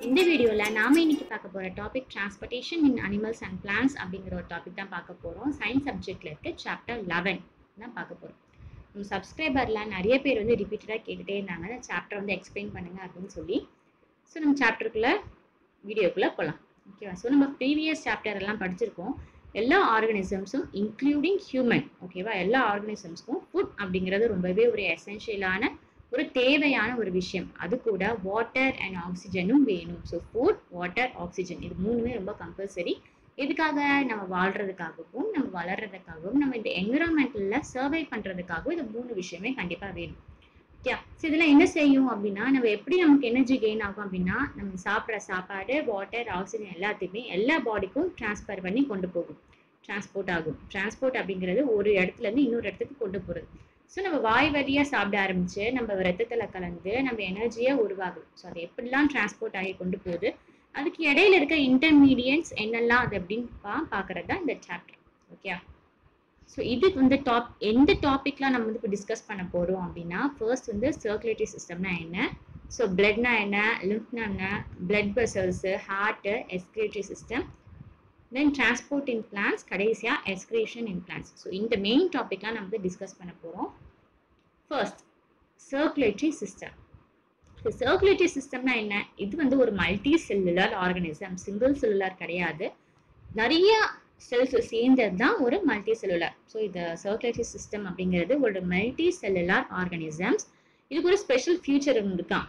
இந்த வீடியோவில் நாம இன்னைக்கு பார்க்க போகிற topic transportation in animals and plants அப்படிங்கிற ஒரு டாபிக் தான் பார்க்க போகிறோம் சயின்ஸ் சப்ஜெக்டில் இருக்க சாப்டர் லெவன் தான் பார்க்க போகிறோம் நம்ம சப்ஸ்கிரைபர்லாம் நிறைய பேர் வந்து ரிப்பீட்டடாக கேட்டுகிட்டே இருந்தாங்க அந்த சாப்டர் வந்து எக்ஸ்பிளைன் பண்ணுங்க அப்படின்னு சொல்லி ஸோ நம்ம சாப்டருக்குள்ளே வீடியோக்குள்ளே போகலாம் ஓகேவா ஸோ நம்ம ப்ரீவியஸ் சாப்டர் எல்லாம் படிச்சிருக்கோம் எல்லா ஆர்கனிசம்ஸும் இன்க்ளூடிங் ஹியூமன் ஓகேவா எல்லா ஆர்கனிசம்ஸ்க்கும் ஃபுட் அப்படிங்கிறது ரொம்பவே ஒரு எசென்ஷியலான ஒரு தேவையான ஒரு விஷயம் அது கூட வாட்டர் அண்ட் ஆக்சிஜனும் வேணும் ஸோ ஃபுட் வாட்டர் ஆக்சிஜன் இது மூணுமே ரொம்ப கம்பல்சரி எதுக்காக நம்ம வாழ்றதுக்காகவும் நம்ம வளர்றதுக்காகவும் நம்ம இந்த என்விரான்மெண்ட்டில் சர்வை பண்ணுறதுக்காகவும் இது மூணு விஷயமே கண்டிப்பாக வேணும் ஓகே ஸோ இதெல்லாம் என்ன செய்யும் அப்படின்னா நம்ம எப்படி நமக்கு எனர்ஜி கெயின் ஆகும் அப்படின்னா நம்ம சாப்பிட்ற சாப்பாடு வாட்டர் ஆக்சிஜன் எல்லாத்தையுமே எல்லா பாடிக்கும் டிரான்ஸ்ஃபர் பண்ணி கொண்டு போகும் டிரான்ஸ்போர்ட் ஆகும் டிரான்ஸ்போர்ட் அப்படிங்கிறது ஒரு இடத்துல இருந்து இன்னொரு இடத்துக்கு கொண்டு போகிறது ஸோ நம்ம வாய் வழியாக சாப்பிட ஆரம்பிச்சு நம்ம ரத்தத்தில் கலந்து நம்ம எனர்ஜியை உருவாகுது ஸோ அது எப்படிலாம் டிரான்ஸ்போர்ட் ஆகி கொண்டு போகுது அதுக்கு இடையில இருக்க இன்டர்மீடியன்ஸ் என்னெல்லாம் அது அப்படின்னு பா பார்க்கறது தான் இந்த சாப்டர் ஓகே ஸோ இது வந்து டாப் எந்த டாபிக்லாம் நம்ம வந்து இப்போ டிஸ்கஸ் பண்ண போகிறோம் அப்படின்னா ஃபர்ஸ்ட் வந்து சர்க்குலேட்டரி சிஸ்டம்னா என்ன ஸோ பிளட்னா என்ன லிம்ப்னா என்ன blood vessels heart excretory system then transport in plants கடைசியாக எஸ்கிரேஷன் இன் பிளான்ஸ் ஸோ இந்த மெயின் டாபிக்லாம் நம்ம வந்து டிஸ்கஸ் பண்ண போகிறோம் first circulatory system so circulatory சிஸ்டம்னா என்ன இது வந்து ஒரு multi cellular organism single cellular கிடையாது நிறைய செல்ஸ் சேர்ந்தது தான் ஒரு மல்டி செல்லுலர் ஸோ இந்த சர்க்குலேட்டரி சிஸ்டம் அப்படிங்கிறது ஒரு மல்டி செல்லுலர் ஆர்கனிசம்ஸ் இதுக்கு ஒரு ஸ்பெஷல் ஃபியூச்சர் இருக்கான்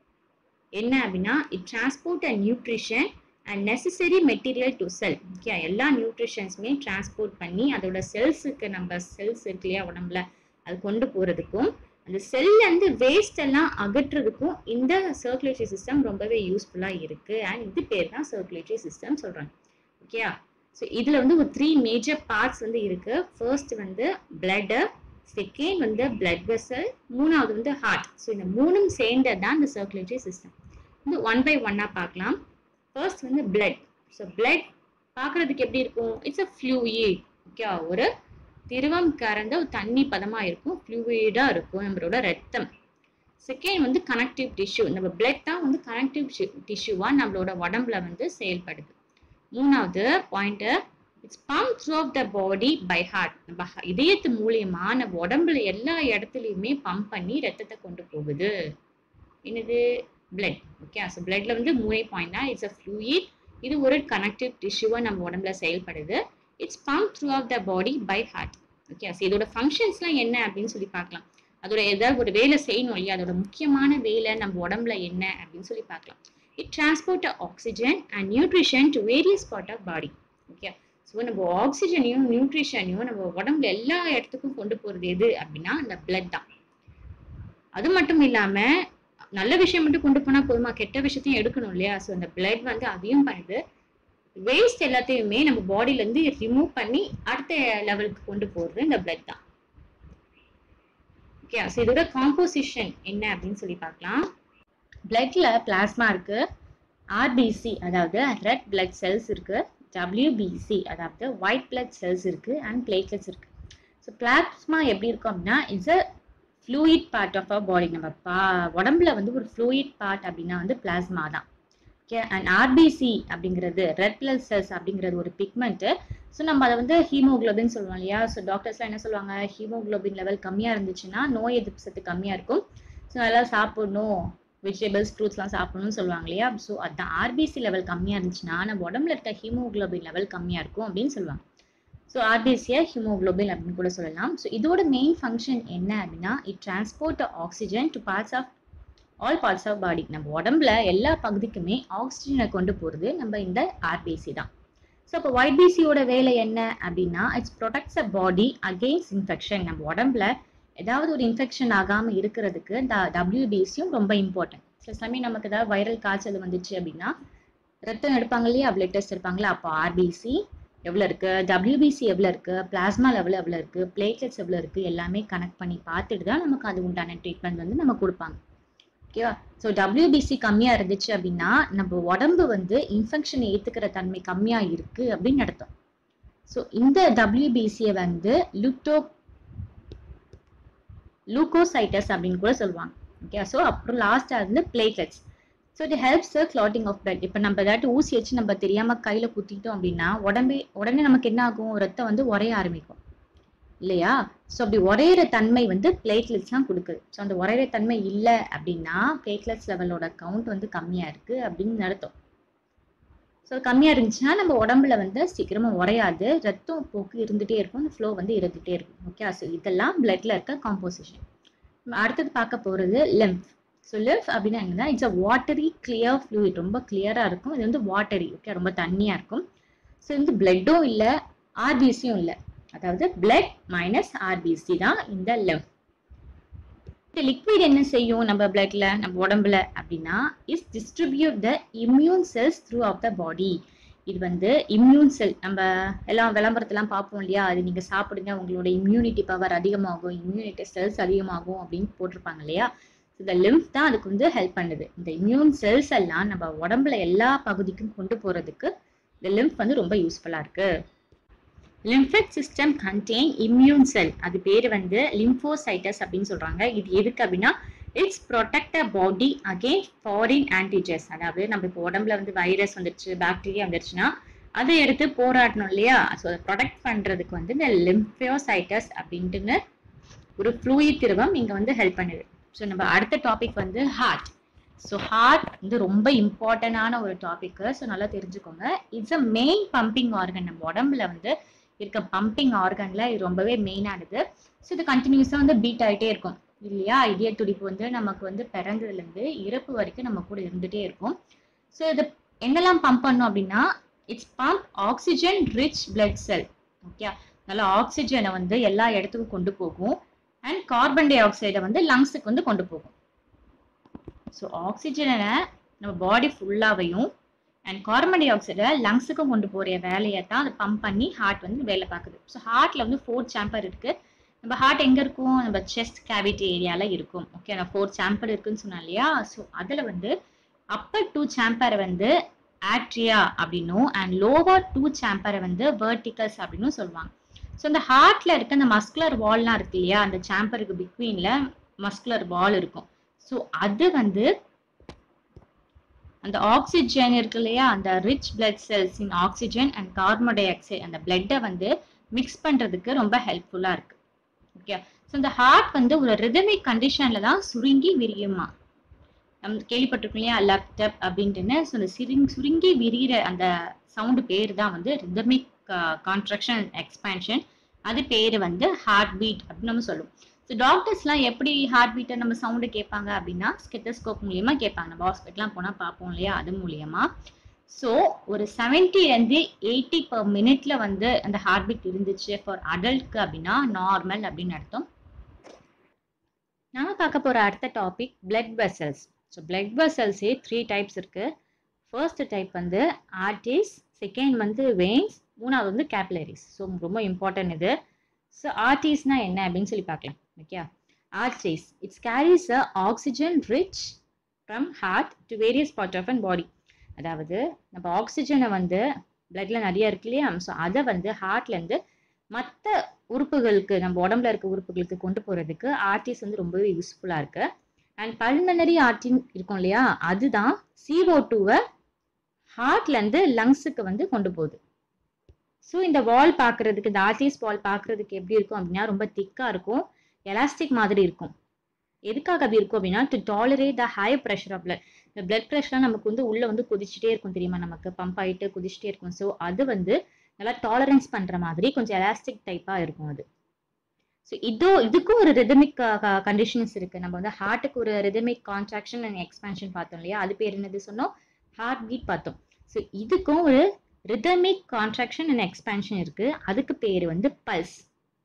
என்ன அப்படின்னா it transport and nutrition and necessary material to cell okay எல்லா நியூட்ரிஷன்ஸுமே டிரான்ஸ்போர்ட் பண்ணி அதோட செல்ஸுக்கு நம்ம செல்ஸ் இருக்கு இல்லையா உடம்புல அது கொண்டு போகிறதுக்கும் அந்த செல்லேருந்து வேஸ்ட் எல்லாம் அகற்றுறதுக்கும் இந்த சர்க்குலேட்டரி சிஸ்டம் ரொம்பவே யூஸ்ஃபுல்லாக இருக்குது அண்ட் இது பேர் தான் சர்க்குலேட்டரி சிஸ்டம் சொல்கிறாங்க ஓகேயா ஸோ இதில் வந்து ஒரு த்ரீ மேஜர் பார்ட்ஸ் வந்து இருக்குது ஃபர்ஸ்ட் வந்து பிளட்டு செகண்ட் வந்து பிளட் வெசல் மூணாவது வந்து ஹார்ட் ஸோ இந்த மூணும் சேர்ந்தது தான் இந்த சர்க்குலேட்டரி சிஸ்டம் வந்து ஒன் பை ஒன்னாக பார்க்கலாம் ஃபர்ஸ்ட் வந்து பிளட் ஸோ பிளட் பார்க்குறதுக்கு எப்படி இருக்கும் இட்ஸ் அ ஃப்ளூயிட் ஓகே ஒரு திரவம் கறந்த ஒரு தண்ணி பதமாக இருக்கும் ஃப்ளூயிடாக இருக்கும் நம்மளோட ரத்தம் செகண்ட் வந்து கனெக்டிவ் டிஷ்யூ நம்ம பிளட் தான் வந்து கனெக்டிவ் டிஷ்யூவாக நம்மளோட உடம்புல வந்து செயல்படுது மூணாவது point it's pump through of the body by heart நம்ம இதயத்து மூலியமா நம்ம உடம்புல எல்லா இடத்துலையுமே பம்ப் பண்ணி ரத்தத்தை கொண்டு போகுது என்னது பிளட் ஓகே ஸோ பிளட்ல வந்து மூணே பாயிண்ட் தான் இட்ஸ் அ ஃப்ளூயிட் இது ஒரு கனெக்டிவ் டிஷ்யூவாக நம்ம உடம்புல செயல்படுது it's pump through of the body by heart okay so இதோட ஃபங்க்ஷன்ஸ்லாம் என்ன அப்படின்னு சொல்லி பார்க்கலாம் அதோட ஏதாவது ஒரு வேலை செய்யணும் இல்லையா அதோட முக்கியமான வேலை நம்ம உடம்புல என்ன அப்படின்னு சொல்லி பார்க்கலாம் it transport oxygen and nutrition to various part of body okay so நம்ம ஆக்சிஜனையும் நியூட்ரிஷனையும் நம்ம உடம்புல எல்லா இடத்துக்கும் கொண்டு போகிறது எது அப்படின்னா அந்த பிளட் தான் அது மட்டும் இல்லாமல் நல்ல விஷயம் மட்டும் கொண்டு போனால் போதுமா கெட்ட விஷயத்தையும் எடுக்கணும் இல்லையா ஸோ அந்த பிளட் வந்து அதையும் பண்ணுது வேஸ்ட் எல்லாத்தையுமே நம்ம பாடியிலேருந்து ரிமூவ் பண்ணி அடுத்த லெவலுக்கு கொண்டு போகிறது இந்த பிளட் தான் ஓகே ஸோ இதோட காம்போசிஷன் என்ன அப்படின்னு சொல்லி பார்க்கலாம் பிளட்ல பிளாஸ்மா இருக்கு ஆர்பிசி அதாவது ரெட் பிளட் செல்ஸ் இருக்கு டபிள்யூபிசி அதாவது ஒயிட் பிளட் செல்ஸ் இருக்கு அண்ட் பிளேட்லெட்ஸ் இருக்கு ஸோ பிளாஸ்மா எப்படி இருக்கும் அப்படின்னா it's a fluid part of a body நம்ம பா உடம்புல வந்து ஒரு ஃப்ளூயிட் பார்ட் அப்படின்னா வந்து பிளாஸ்மா தான் ஓகே அண்ட் ஆர்பிசி அப்படிங்கிறது ரெட் பிளட் செல்ஸ் அப்படிங்கிறது ஒரு பிக்மெண்ட்டு ஸோ நம்ம அதை வந்து ஹீமோக்ளோபின் சொல்லுவோம் இல்லையா ஸோ டாக்டர்ஸ்லாம் என்ன சொல்லுவாங்க ஹீமோக்ளோபின் லெவல் கம்மியாக இருந்துச்சுன்னா நோய் எதிர்ப்பு சத்து கம்மியாக இருக்கும் ஸோ நல்லா சாப்பிடணும் வெஜிடபிள்ஸ் ஃப்ரூட்ஸ்லாம் சாப்பிடணும்னு சொல்லுவாங்க இல்லையா ஸோ அதுதான் ஆர்பிசி லெவல் கம்மியாக இருந்துச்சுன்னா நம்ம உடம்புல இருக்க ஹீமோக்ளோபின் லெவல் கம்மியாக இருக்கும் அப்படின்னு சொல்லுவாங்க ஸோ ஆர்பிசியை ஹிமோக்ளோபின் அப்படின்னு கூட சொல்லலாம் ஸோ இதோட மெயின் ஃபங்க்ஷன் என்ன அப்படின்னா it transport oxygen to parts of all parts of body நம்ம உடம்புல எல்லா பகுதிக்குமே ஆக்சிஜனை கொண்டு போகிறது நம்ம இந்த ஆர்பிசி தான் ஸோ இப்போ ஒயிட் பிசியோட வேலை என்ன அப்படின்னா it's protects a body against infection நம்ம உடம்புல ஏதாவது ஒரு இன்ஃபெக்ஷன் ஆகாமல் இருக்கிறதுக்கு இந்த டபிள்யூபிசியும் ரொம்ப இம்பார்ட்டன்ட் சில சமயம் நமக்கு ஏதாவது வைரல் காய்ச்சல் வந்துச்சு அப்படின்னா ரத்தம் எடுப்பாங்க இல்லையா பிளட் டெஸ்ட் எடுப்பாங்களா அப்போ ஆர்பிசி எவ்வளோ இருக்குது டபிள்யூபிசி எவ்வளோ இருக்குது பிளாஸ்மா லெவல் எவ்வளோ இருக்குது பிளேட்லெட்ஸ் எவ்வளோ இருக்குது எல்லாமே கனெக்ட் பண்ணி பார்த்துட்டு தான் நமக்கு அது உண்டான ட்ரீட்மெண்ட் வந்து நம்ம கொடுப்பாங்க ஓகேவா ஸோ டபிள்யூபிசி கம்மியாக இருந்துச்சு அப்படின்னா நம்ம உடம்பு வந்து இன்ஃபெக்ஷன் ஏற்றுக்கிற தன்மை கம்மியாக இருக்குது அப்படின்னு அர்த்தம் ஸோ இந்த டபிள்யூபிசியை வந்து லுக்டோ லூக்கோசைட்டஸ் அப்படின்னு கூட சொல்லுவாங்க ஓகே ஸோ அப்புறம் லாஸ்ட்டாக வந்து platelets so it helps the clotting of blood இப்போ நம்ம ஏதாட்டு ஊசி வச்சு நம்ம தெரியாமல் கையில் குத்திட்டோம் அப்படின்னா உடம்பே உடனே நமக்கு என்ன ஆகும் ரத்தம் வந்து உரைய ஆரம்பிக்கும் இல்லையா ஸோ அப்படி உரையிற தன்மை வந்து பிளேட்லெட்ஸ் தான் கொடுக்குது ஸோ அந்த உரையிற தன்மை இல்லை அப்படின்னா பிளேட்லெட்ஸ் லெவலோட கவுண்ட் வந்து கம்மியாக இருக்குது அப்படின்னு அர்த்தம் ஸோ கம்மியாக இருந்துச்சுன்னா நம்ம உடம்புல வந்து சீக்கிரமாக உரையாது ரத்தம் போக்கு இருந்துகிட்டே இருக்கும் அந்த ஃப்ளோ வந்து இருந்துகிட்டே இருக்கும் ஓகே ஸோ இதெல்லாம் பிளட்ல இருக்க காம்போசிஷன் அடுத்தது பார்க்க போகிறது லெம்ப் ஸோ லிம்ஃப் அப்படின்னா என்னன்னா it's a watery clear fluid ரொம்ப கிளியராக இருக்கும் இது வந்து வாட்டரி ஓகே ரொம்ப தண்ணியாக இருக்கும் ஸோ இது வந்து பிளட்டும் இல்லை ஆர்பிசியும் இல்லை அதாவது பிளட் மைனஸ் ஆர்பிசி தான் இந்த லெம்ப் இந்த லிக்விட் என்ன செய்யும் நம்ம பிளட்ல நம்ம உடம்புல அப்படின்னா is distribute the immune cells through of the body இது வந்து இம்யூன் செல் நம்ம எல்லாம் விளம்பரத்தெல்லாம் பார்ப்போம் இல்லையா அது நீங்க சாப்பிடுங்க உங்களோட இம்யூனிட்டி பவர் அதிகமாகும் இம்யூனிட்டி செல்ஸ் அதிகமாகும் அப்படின்னு போட்டிருப்பாங்க இல்லையா இந்த லிம்ஃப் தான் அதுக்கு வந்து ஹெல்ப் பண்ணுது இந்த இம்யூன் செல்ஸ் எல்லாம் நம்ம உடம்புல எல்லா பகுதிக்கும் கொண்டு போறதுக்கு இந்த லிம்ஃப் வந்து ரொம்ப யூஸ்ஃபுல்லா இருக்கு lymphatic system contain immune cell அது பேர் வந்து லிம்போசைட்டஸ் அப்படின்னு சொல்றாங்க இது எதுக்கு அப்படின்னா it's protect a body against foreign antigens அதாவது நம்ம இப்போ உடம்புல வந்து வைரஸ் வந்துருச்சு பாக்டீரியா வந்துருச்சுன்னா அதை எடுத்து போராடணும் இல்லையா ஸோ அதை ப்ரொடெக்ட் பண்றதுக்கு வந்து இந்த லிம்போசைட்டஸ் அப்படின்ட்டுன்னு ஒரு ஃப்ளூயிட் திரவம் இங்க வந்து ஹெல்ப் பண்ணுது ஸோ நம்ம அடுத்த டாபிக் வந்து ஹார்ட் ஸோ ஹார்ட் வந்து ரொம்ப இம்பார்ட்டண்டான ஒரு டாபிக் ஸோ நல்லா தெரிஞ்சுக்கோங்க it's a main pumping organ நம்ம உடம்புல வந்து இருக்க பம்பிங் ஆர்கன்ல இது ரொம்பவே மெயினானது ஸோ இது கண்டினியூஸாக வந்து பீட் ஆகிட்டே இருக்கும் இல்லையா இதய துடிப்பு வந்து நமக்கு வந்து பிறந்ததுலேருந்து இறப்பு வரைக்கும் நம்ம கூட இருந்துகிட்டே இருக்கும் ஸோ இது என்னெல்லாம் பம்ப் பண்ணும் அப்படின்னா it's pump oxygen rich blood cell okay நல்லா ஆக்சிஜனை வந்து எல்லா இடத்துக்கும் கொண்டு போகும் அண்ட் கார்பன் டை ஆக்சைடை வந்து லங்ஸுக்கு வந்து கொண்டு போகும் ஸோ ஆக்சிஜனை நம்ம பாடி ஃபுல்லாவையும் அண்ட் கார்பன் டை ஆக்சைடை லங்ஸுக்கும் கொண்டு போகிற வேலையை தான் அதை பம்ப் பண்ணி ஹார்ட் வந்து வேலை பார்க்குது ஸோ ஹார்ட்ல வந்து ஃபோர் சாம்பர் இருக்கு நம்ம ஹார்ட் எங்கே இருக்கும் நம்ம செஸ்ட் கேவிட்டி ஏரியாவில் இருக்கும் ஓகே நான் ஃபோர் சாம்பர் இருக்குன்னு சொன்னேன் இல்லையா ஸோ அதில் வந்து அப்பர் டூ சாம்பரை வந்து ஆட்ரியா அப்படின்னும் அண்ட் லோவர் டூ சாம்பரை வந்து வேர்டிகல்ஸ் அப்படின்னும் சொல்லுவாங்க ஸோ இந்த ஹார்ட்ல இருக்க அந்த மஸ்குலர் வால்லாம் இருக்கு இல்லையா அந்த சாம்பருக்கு பிட்வீன்ல மஸ்குலர் வால் இருக்கும் ஸோ அது வந்து அந்த ஆக்சிஜன் இருக்கு இல்லையா அந்த rich blood cells in oxygen and carbon dioxide அந்த பிளட்டை வந்து மிக்ஸ் பண்றதுக்கு ரொம்ப ஹெல்ப்ஃபுல்லா இருக்கு ஓகே ஸோ இந்த ஹார்ட் வந்து ஒரு ரிதமிக் கண்டிஷன்ல தான் சுருங்கி விரியுமா நம்ம கேள்விப்பட்டிருக்கோம் இல்லையா லப்டப் அப்படின்ட்டுன்னு ஸோ அந்த சிரிங் சுருங்கி விரிகிற அந்த சவுண்டு பேர் தான் வந்து ரிதமிக் கான்ட்ரக்ஷன் எக்ஸ்பேன்ஷன் அது பேர் வந்து ஹார்ட் பீட் அப்படின்னு நம்ம சொல்லுவோம் ஸோ டாக்டர்ஸ்லாம் எப்படி ஹார்ட் பீட்டை நம்ம சவுண்டு கேட்பாங்க அப்படின்னா ஸ்கெத்தஸ்கோப் மூலியமா கேட்பாங்க நம்ம ஹாஸ்பிட்டலாம் போனால் பார்ப்போம் இல்லையா அது மூலியமா ஸோ ஒரு செவன்டிலேருந்து எயிட்டி பர் மினிட்ல வந்து அந்த ஹார்ட் பீட் இருந்துச்சு ஃபார் அடல்ட்க்கு அப்படின்னா நார்மல் அப்படின்னு அர்த்தம் நாம பார்க்க போற அடுத்த topic blood vessels so blood வெசல்ஸே த்ரீ டைப்ஸ் இருக்கு ஃபர்ஸ்ட் டைப் வந்து ஆர்டிஸ் செகண்ட் வந்து வெயின்ஸ் மூணாவது வந்து கேப்லரிஸ் ஸோ ரொம்ப இம்பார்ட்டன்ட் இது ஸோ ஆர்டிஸ்னா என்ன அப்படின்னு சொல்லி பார்க்கலாம் okay arteries it's carries a oxygen rich from heart to various part of an body அதாவது நம்ம ஆக்சிஜனை வந்து பிளட்ல நிறைய இருக்கு இல்லையா ஸோ அதை வந்து ஹார்ட்லேருந்து மற்ற உறுப்புகளுக்கு நம்ம உடம்புல இருக்க உறுப்புகளுக்கு கொண்டு போகிறதுக்கு ஆர்டிஸ் வந்து ரொம்பவே யூஸ்ஃபுல்லாக இருக்கு அண்ட் பல்மனரி ஆர்டின் இருக்கும் இல்லையா அதுதான் சிஓ டூவை ஹார்ட்லேருந்து லங்ஸுக்கு வந்து கொண்டு போகுது ஸோ இந்த வால் பார்க்கறதுக்கு இந்த ஆர்டிஸ் வால் பார்க்கறதுக்கு எப்படி இருக்கும் அப்படின்னா ரொம்ப திக்காக இருக்கும் எலாஸ்டிக் மாதிரி இருக்கும் எதுக்காக அப்படி இருக்கும் அப்படின்னா to tolerate the high pressure of blood இந்த பிளட் ப்ரெஷர்லாம் நமக்கு வந்து உள்ளே வந்து குதிச்சுட்டே இருக்கும் தெரியுமா நமக்கு பம்ப் ஆகிட்டு குதிச்சுட்டே இருக்கும் ஸோ அது வந்து நல்லா டாலரன்ஸ் பண்ணுற மாதிரி கொஞ்சம் எலாஸ்டிக் டைப்பாக இருக்கும் அது ஸோ இதோ இதுக்கும் ஒரு ரிதமிக் கண்டிஷன்ஸ் இருக்குது நம்ம வந்து ஹார்ட்டுக்கு ஒரு ரிதமிக் கான்ட்ராக்ஷன் அண்ட் எக்ஸ்பேன்ஷன் பார்த்தோம் இல்லையா அது பேர் என்னது சொன்னோம் ஹார்ட் பீட் பார்த்தோம் ஸோ இதுக்கும் ஒரு ரிதமிக் கான்ட்ராக்ஷன் அண்ட் எக்ஸ்பேன்ஷன் இருக்குது அதுக்கு பேர் வந்து பல்ஸ்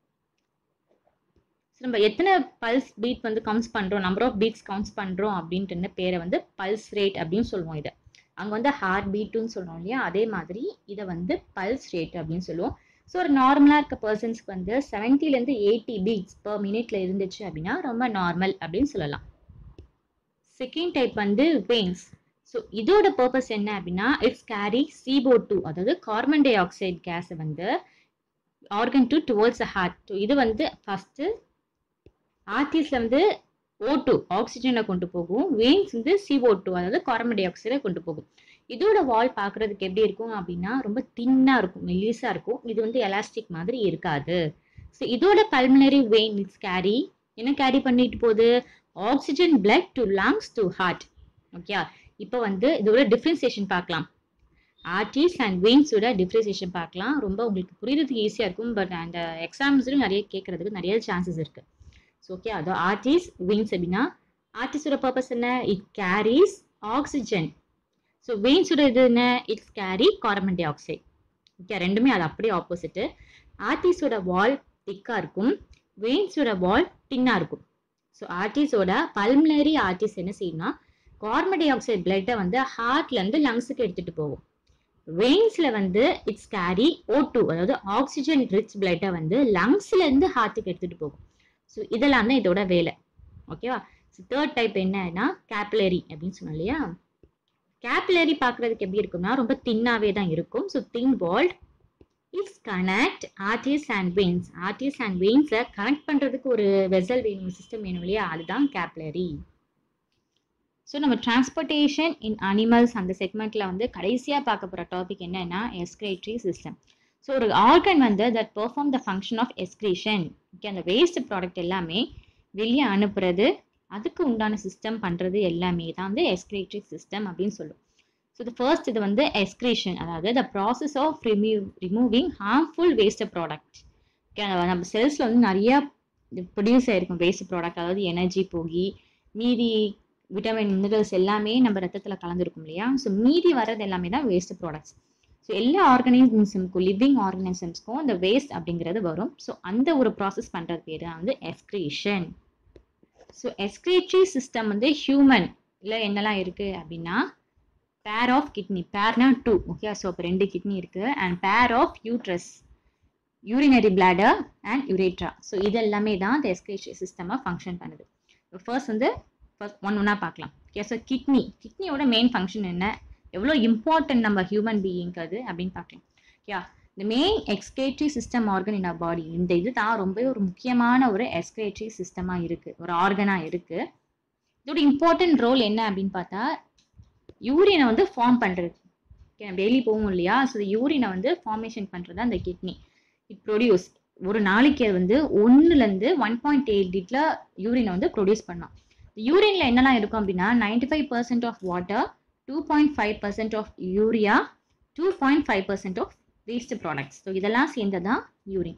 நம்ம எத்தனை பல்ஸ் பீட் வந்து கவுண்ட்ஸ் பண்ணுறோம் நம்பர் ஆஃப் பீட்ஸ் கவுண்ட்ஸ் பண்ணுறோம் அப்படின்ட்டு பேரை வந்து பல்ஸ் ரேட் அப்படின்னு சொல்லுவோம் இதை அங்கே வந்து ஹார்ட் பீட்டுன்னு சொல்லுவோம் இல்லையா அதே மாதிரி இதை வந்து பல்ஸ் ரேட் அப்படின்னு சொல்லுவோம் ஸோ ஒரு நார்மலாக இருக்க பர்சன்ஸ்க்கு வந்து செவன்ட்டிலேருந்து எயிட்டி பீட்ஸ் பர் மினிட்ல இருந்துச்சு அப்படின்னா ரொம்ப நார்மல் அப்படின்னு சொல்லலாம் செகண்ட் டைப் வந்து வெயின்ஸ் ஸோ இதோட பர்பஸ் என்ன அப்படின்னா இட்ஸ் கேரி சிஓ டூ அதாவது கார்பன் டை ஆக்சைடு கேஸை வந்து organ two towards a heart so இது வந்து ஃபஸ்ட்டு ஆர்டிஸ்ல வந்து ஓ டூ ஆக்சிஜனை கொண்டு போகும் வெயின்ஸ் வந்து சிஓ டூ அதாவது கார்பன் டை ஆக்சைடை கொண்டு போகும் இதோட வால் பார்க்கறதுக்கு எப்படி இருக்கும் அப்படின்னா ரொம்ப தின்னாக இருக்கும் மெலிசா இருக்கும் இது வந்து எலாஸ்டிக் மாதிரி இருக்காது ஸோ இதோட பல்மனரி வெயின் இட்ஸ் கேரி என்ன கேரி பண்ணிட்டு போகுது oxygen blood to lungs to heart okay இப்போ வந்து இதோட டிஃப்ரென்சியேஷன் பார்க்கலாம் ஆர்டிஸ் அண்ட் வெயின்ஸோட டிஃப்ரென்சியேஷன் பார்க்கலாம் ரொம்ப உங்களுக்கு புரியுறதுக்கு ஈஸியாக இருக்கும் பட் அந்த எக்ஸாம்ஸ்லையும் நிறைய கேட்கறதுக்கு நிறைய சான்சஸ் இருக்கு ஸோ ஓகே அது ஆர்டிஸ் வெயின்ஸ் அப்படின்னா ஆர்டிஸோட பர்பஸ் என்ன இட் கேரிஸ் ஆக்சிஜன் ஸோ வெயின்ஸோட இது என்ன it's carry carbon dioxide okay ரெண்டுமே அது அப்படியே ஆப்போசிட்டு ஆர்டிஸோட வால் திக்காக இருக்கும் வெயின்ஸோட வால் டின்னாக இருக்கும் ஸோ ஆர்டிஸோட பல்மனரி ஆர்டிஸ் என்ன செய்யணும்னா கார்பன் டை ஆக்சைடு பிளட்டை வந்து ஹார்ட்லேருந்து லங்ஸுக்கு எடுத்துகிட்டு போகும் வெயின்ஸில் வந்து இட்ஸ் கேரி ஓ டூ அதாவது ஆக்சிஜன் ரிச் பிளட்டை வந்து லங்ஸ்லேருந்து ஹார்ட்டுக்கு எடுத்துகிட்டு போகும் ஸோ இதெல்லாம் தான் இதோட வேலை ஓகேவா ஸோ தேர்ட் டைப் என்னன்னா கேப்லரி அப்படின்னு சொன்னோம் இல்லையா கேப்லரி பார்க்குறதுக்கு எப்படி இருக்கும்னா ரொம்ப தின்னாவே தான் இருக்கும் so thin walled it's connect arteries and veins arteries and வெயின்ஸை கனெக்ட் பண்ணுறதுக்கு ஒரு வெசல் வேணும் சிஸ்டம் வேணும் இல்லையா அதுதான் கேப்லரி ஸோ நம்ம டிரான்ஸ்போர்ட்டேஷன் இன் அனிமல்ஸ் அந்த செக்மெண்ட்டில் வந்து கடைசியாக பார்க்க போகிற டாபிக் என்னன்னா எஸ்கிரேட்டரி சிஸ்டம் ஸோ ஒரு ஆர்கன் வந்து that perform the function of excretion okay அந்த வேஸ்ட் ப்ராடக்ட் எல்லாமே வெளியே அனுப்புறது அதுக்கு உண்டான சிஸ்டம் பண்ணுறது எல்லாமே தான் வந்து எஸ்கிரேட்டரி சிஸ்டம் அப்படின்னு சொல்லும் ஸோ த ஃபர்ஸ்ட் இது வந்து எஸ்கிரேஷன் அதாவது the process of remove removing harmful waste product okay நம்ம செல்ஸில் வந்து நிறையா ப்ரொடியூஸ் ஆகிருக்கும் வேஸ்ட் ப்ராடக்ட் அதாவது எனர்ஜி போகி மீதி விட்டமின் மினரல்ஸ் எல்லாமே நம்ம ரத்தத்தில் கலந்துருக்கும் இல்லையா ஸோ மீதி வர்றது எல்லாமே தான் வேஸ்ட் ப்ராடக்ட்ஸ் ஸோ எல்லா ஆர்கனிசம்ஸ்க்கும் லிவிங் ஆர்கனிசம்ஸ்க்கும் அந்த வேஸ்ட் அப்படிங்கிறது வரும் ஸோ அந்த ஒரு ப்ராசஸ் பண்ணுறது பேர் தான் வந்து எஸ்கிரேஷன் ஸோ எஸ்கிரேட்டரி சிஸ்டம் வந்து ஹியூமன் இல்லை என்னெல்லாம் இருக்குது அப்படின்னா பேர் ஆஃப் கிட்னி பேர்னா டூ ஓகே ஸோ இப்போ ரெண்டு கிட்னி இருக்குது and pair of uterus urinary bladder and urethra so இது எல்லாமே தான் இந்த எஸ்கிரேட்டரி சிஸ்டமாக ஃபங்க்ஷன் பண்ணுது ஃபர்ஸ்ட் வந்து ஃபர்ஸ்ட் ஒன் ஒன்றா பார்க்கலாம் ஓகே ஸோ கிட்னி கிட்னியோட மெயின் ஃபங்க்ஷன் என்ன எவ்வளோ இம்பார்ட்டன்ட் நம்ம ஹியூமன் பீயிங்க்கு அது அப்படின்னு பார்க்கலாம் யா இந்த மெயின் excretory system organ in a body இந்த இது தான் ரொம்ப ஒரு முக்கியமான ஒரு எக்ஸ்கிரேட்டரி சிஸ்டமாக இருக்குது ஒரு ஆர்கனாக இருக்குது இதோட இம்பார்ட்டன்ட் ரோல் என்ன அப்படின்னு பார்த்தா யூரினை வந்து ஃபார்ம் பண்ணுறது ஓகே டெய்லி போகும் இல்லையா ஸோ யூரினை வந்து ஃபார்மேஷன் பண்ணுறது அந்த கிட்னி இட் ப்ரொடியூஸ் ஒரு நாளைக்கு அது வந்து ஒன்றுலேருந்து ஒன் பாயிண்ட் எயிட் லிட்டர் யூரினை வந்து ப்ரொடியூஸ் பண்ணலாம் யூரினில் என்னெல்லாம் இருக்கும் அப்படின்னா ninety five percent of water two point five percent of urea two point five percent of waste products so இதெல்லாம் சேர்ந்தது தான் யூரின்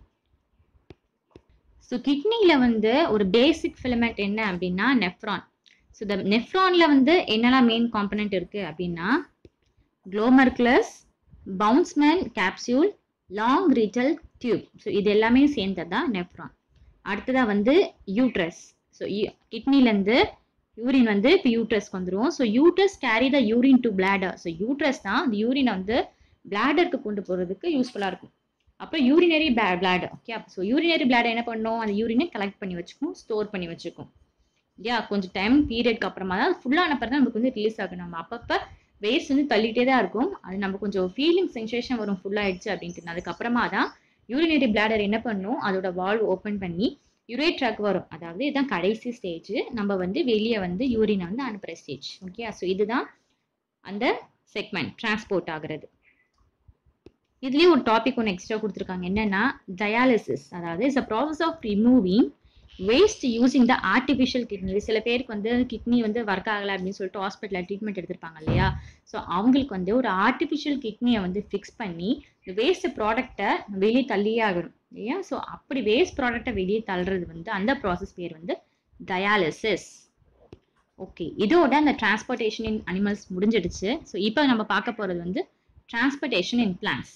ஸோ கிட்னியில் வந்து ஒரு பேசிக் ஃபிலமெண்ட் என்ன அப்படின்னா நெஃப்ரான் ஸோ இந்த நெஃப்ரானில் வந்து என்னெல்லாம் மெயின் காம்பனண்ட் இருக்குது அப்படின்னா குளோமர்குலஸ் பவுன்ஸ்மேன் கேப்சியூல் லாங் ரிட்டல் டியூப் ஸோ இது எல்லாமே சேர்ந்தது தான் நெஃப்ரான் அடுத்ததாக வந்து யூட்ரஸ் ஸோ கிட்னிலேருந்து யூரின் வந்து இப்போ யூட்ரஸ்க்கு வந்துடும் so uterus carry the urine to bladder so uterus தான் அந்த யூரினை வந்து பிளாடருக்கு கொண்டு போகிறதுக்கு யூஸ்ஃபுல்லாக இருக்கும் அப்புறம் urinary bladder okay so urinary bladder என்ன பண்ணும் அந்த யூரினை கலெக்ட் பண்ணி வச்சுக்கும் ஸ்டோர் பண்ணி வச்சுக்கும் இல்லையா கொஞ்சம் டைம் பீரியட்க்கு அப்புறமா தான் ஃபுல்லான பிறகு நமக்கு வந்து ரிலீஸ் ஆகும் நம்ம அப்பப்போ வேஸ்ட் வந்து தள்ளிட்டே தான் இருக்கும் அது நம்ம கொஞ்சம் ஃபீலிங் சென்சேஷன் வரும் ஃபுல்லாகிடுச்சு அப்படின்ட்டு அதுக்கப்புறமா தான் யூரினரி பிளாடர் என்ன பண்ணும் அதோட வால்வ் ஓப்பன் பண்ணி யுரேட்ராக் வரும் அதாவது இதுதான் கடைசி ஸ்டேஜ் நம்ம வந்து வெளியே வந்து யூரினை வந்து அனுப்புகிற ஸ்டேஜ் ஓகே ஸோ இதுதான் அந்த செக்மெண்ட் டிரான்ஸ்போர்ட் ஆகுறது இதுலேயும் ஒரு டாபிக் ஒன்று எக்ஸ்ட்ரா கொடுத்துருக்காங்க என்னன்னா டயாலிசிஸ் அதாவது it's a process of removing waste using the artificial kidney சில பேருக்கு வந்து கிட்னி வந்து ஒர்க் ஆகலை அப்படின்னு சொல்லிட்டு ஹாஸ்பிட்டலில் ட்ரீட்மெண்ட் எடுத்திருப்பாங்க இல்லையா ஸோ அவங்களுக்கு வந்து ஒரு ஆர்டிஃபிஷியல் கிட்னியை வந்து ஃபிக்ஸ் பண்ணி இந்த வேஸ்ட் ப்ராடக்டை வெளியே தள்ளியே ஆகணும் இல்லையா ஸோ அப்படி வேஸ்ட் ப்ராடக்டை வெளியே தள்ளுறது வந்து அந்த ப்ராசஸ் பேர் வந்து டயாலிசிஸ் ஓகே இதோட அந்த டிரான்ஸ்போர்ட்டேஷன் இன் அனிமல்ஸ் முடிஞ்சிடுச்சு ஸோ இப்போ நம்ம பார்க்க போகிறது வந்து டிரான்ஸ்போர்ட்டேஷன் இன் பிளான்ஸ்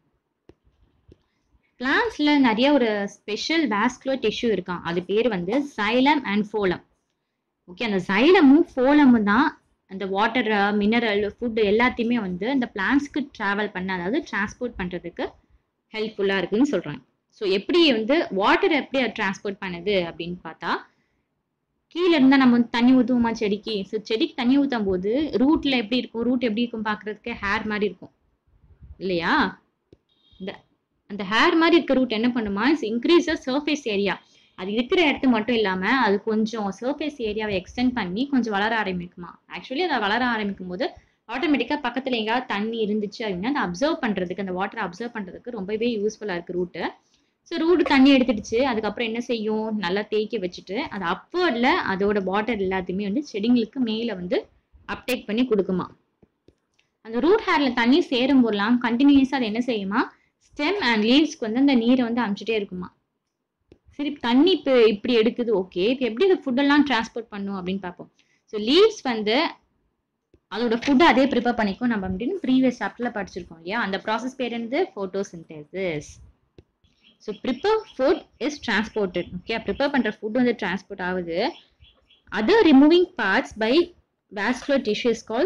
பிளான்ஸ்ல நிறைய ஒரு ஸ்பெஷல் வாஸ்குலர் டிஷ்யூ இருக்கான் அது பேர் வந்து சைலம் அண்ட் ஃபோலம் ஓகே அந்த சைலமும் ஃபோலமும் தான் அந்த வாட்டர் மினரல் ஃபுட் எல்லாத்தையுமே வந்து அந்த பிளான்ஸ்க்கு ட்ராவல் பண்ண அதாவது டிரான்ஸ்போர்ட் பண்ணுறதுக்கு ஹெல்ப்ஃபுல்லாக இருக்குன்னு சொல்கிறாங்க ஸோ எப்படி வந்து வாட்டர் எப்படி அது டிரான்ஸ்போர்ட் பண்ணுது அப்படின்னு பார்த்தா கீழே இருந்தால் நம்ம வந்து தண்ணி ஊற்றுவோமா செடிக்கு ஸோ செடிக்கு தண்ணி ஊற்றும் போது ரூட்டில் எப்படி இருக்கும் ரூட் எப்படி இருக்கும் பார்க்குறதுக்கு ஹேர் மாதிரி இருக்கும் இல்லையா இந்த அந்த ஹேர் மாதிரி இருக்க ரூட் என்ன பண்ணுமா it's increase the surface area அது இருக்கிற இடத்து மட்டும் இல்லாம அது கொஞ்சம் சர்ஃபேஸ் ஏரியாவை எக்ஸ்டெண்ட் பண்ணி கொஞ்சம் வளர ஆரம்பிக்குமா ஆக்சுவலி அதை வளர ஆரம்பிக்கும் போது ஆட்டோமேட்டிக்கா பக்கத்துல எங்கேயாவது தண்ணி இருந்துச்சு அப்படின்னா அதை அப்சர்வ் பண்றதுக்கு அந்த வாட்டரை அப்சர்வ் பண்றதுக்கு ரொம்பவே யூஸ்ஃபுல்லா இருக்கு ரூட்டு ஸோ ரூட் தண்ணி எடுத்துடுச்சு அதுக்கப்புறம் என்ன செய்யும் நல்லா தேய்க்க வச்சுட்டு அது அப்போர்டில் அதோட வாட்டர் எல்லாத்தையுமே வந்து செடிங்களுக்கு மேலே வந்து அப்டேக் பண்ணி கொடுக்குமா அந்த ரூட் ஹேர்ல தண்ணி சேரும் போதெல்லாம் கண்டினியூஸாக அது என்ன செய்யுமா ஸ்டெம் அண்ட் லீவ்ஸ்க்கு வந்து அந்த நீரை வந்து அமுச்சிட்டே இருக்குமா சரி தண்ணி இப்போ இப்படி எடுக்குது ஓகே இப்போ எப்படி இந்த ஃபுட்டெல்லாம் டிரான்ஸ்போர்ட் பண்ணும் அப்படின்னு பார்ப்போம் ஸோ லீவ்ஸ் வந்து அதோட ஃபுட்டை அதே ப்ரிப்பேர் பண்ணிக்கும் நம்ம அப்படின்னு ப்ரீவியஸ் சாப்டரில் படிச்சிருக்கோம் இல்லையா அந்த ப்ராசஸ் பேர் என்னது photosynthesis so prepare food is transported okay prepare பண்ணுற ஃபுட் வந்து டிரான்ஸ்போர்ட் ஆகுது other removing parts by vascular tissues call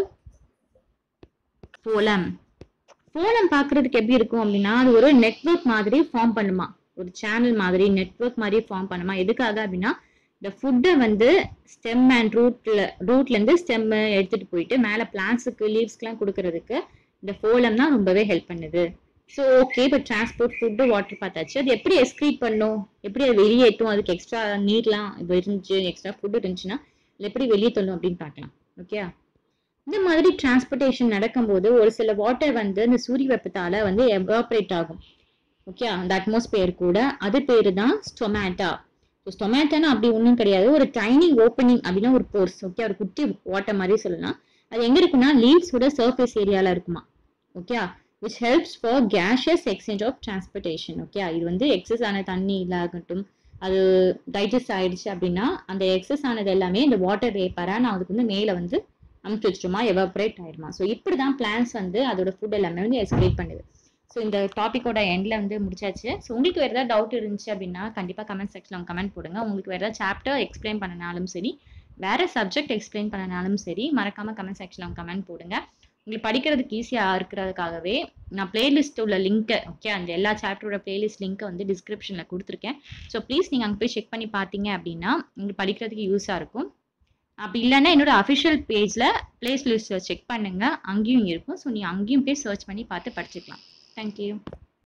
phloem phloem பார்க்குறதுக்கு எப்படி இருக்கும் அப்படின்னா அது ஒரு நெட்ஒர்க் மாதிரி ஃபார்ம் பண்ணுமா ஒரு சேனல் மாதிரி நெட்ஒர்க் மாதிரி ஃபார்ம் பண்ணுமா எதுக்காக அப்படின்னா இந்த ஃபுட்டை வந்து ஸ்டெம் அண்ட் ரூட்ல ரூட்லேருந்து ஸ்டெம் எடுத்துகிட்டு போயிட்டு மேலே பிளான்ஸுக்கு லீவ்ஸ்க்குலாம் கொடுக்கறதுக்கு இந்த ஃபோலம் தான் ரொம்பவே ஹெல்ப் பண்ணுது ஸோ ஓகே இப்போ டிரான்ஸ்போர்ட் ஃபுட்டு வாட்டர் பார்த்தாச்சு அது எப்படி எஸ்க்ரீட் பண்ணும் எப்படி அது வெளியேற்றும் அதுக்கு எக்ஸ்ட்ரா நீர்லாம் இப்போ இருந்துச்சு எக்ஸ்ட்ரா ஃபுட் இருந்துச்சுன்னா அது எப்படி வெளியே தள்ளும் அப்படின்னு பார்க்கலாம் ஓகே இந்த மாதிரி டிரான்ஸ்போர்ட்டேஷன் நடக்கும்போது ஒரு சில வாட்டர் வந்து இந்த சூரிய வெப்பத்தால வந்து எவாப்ரேட் ஆகும் ஓகே அந்த அட்மாஸ்பியர் கூட அது பேரு தான் ஸ்டொமேட்டா ஸோ ஸ்டொமேட்டானா அப்படி ஒன்றும் கிடையாது ஒரு டைனி ஓப்பனிங் அப்படின்னா ஒரு போர்ஸ் ஓகே ஒரு குட்டி வாட்டர் மாதிரி சொல்லலாம் அது எங்க இருக்குன்னா லீவ்ஸோட சர்ஃபேஸ் ஏரியால இருக்குமா okay which helps for gaseous exchange of transportation okay இது வந்து எக்ஸஸ் ஆன தண்ணி இல்லாகட்டும் அது டைஜஸ்ட் ஆயிடுச்சு அப்படின்னா அந்த எக்ஸஸ் ஆனது எல்லாமே இந்த வாட்டர் வேப்பரா நான் அதுக்கு வந்து மேலே வந்து அமுச்சு வச்சிட்டோமா எவாப்ரேட் ஆயிடுமா ஸோ இப்படி தான் பிளான்ஸ் வந்து அதோட ஃபுட் எல்லாமே வந்து எஸ்கிரேட் பண்ணுது ஸோ இந்த டாப்பிக்கோட எண்டில் வந்து முடிச்சாச்சு ஸோ உங்களுக்கு வேறு ஏதாவது டவுட் இருந்துச்சு அப்படின்னா கண்டிப்பாக கமெண்ட் செக்ஷனில் கமெண்ட் போடுங்க உங்களுக்கு வேறு ஏதாவது சாப்டர் எக்ஸ்பிளைன் பண்ணனாலும் சரி வேறு சப்ஜெக்ட் எக்ஸ்பிளைன் பண்ணனாலும் சரி மறக்காமல் கமெண்ட் செக்ஷனில் கமெண்ட் போடுங்க உங்களுக்கு படிக்கிறதுக்கு ஈஸியாக இருக்கிறதுக்காகவே நான் பிளேலிஸ்ட் உள்ள லிங்க்கை ஓகே அந்த எல்லா சாப்டரோட பிளேலிஸ்ட் லிங்க்கை வந்து டிஸ்கிரிப்ஷனில் கொடுத்துருக்கேன் ஸோ ப்ளீஸ் நீங்கள் அங்கே போய் செக் பண்ணி பார்த்தீங்க அப்படின்னா உங்களுக்கு படிக்கிறதுக்கு யூஸாக இருக்கும் அப்படி இல்லைன்னா என்னோட அஃபிஷியல் பேஜில் பிளேஸ் லிஸ்ட்டை செக் பண்ணுங்கள் அங்கேயும் இருக்கும் ஸோ நீ அங்கேயும் போய் சர்ச் பண்ணி பார்த்து படிச்சுக்கலாம் தேங்க்யூ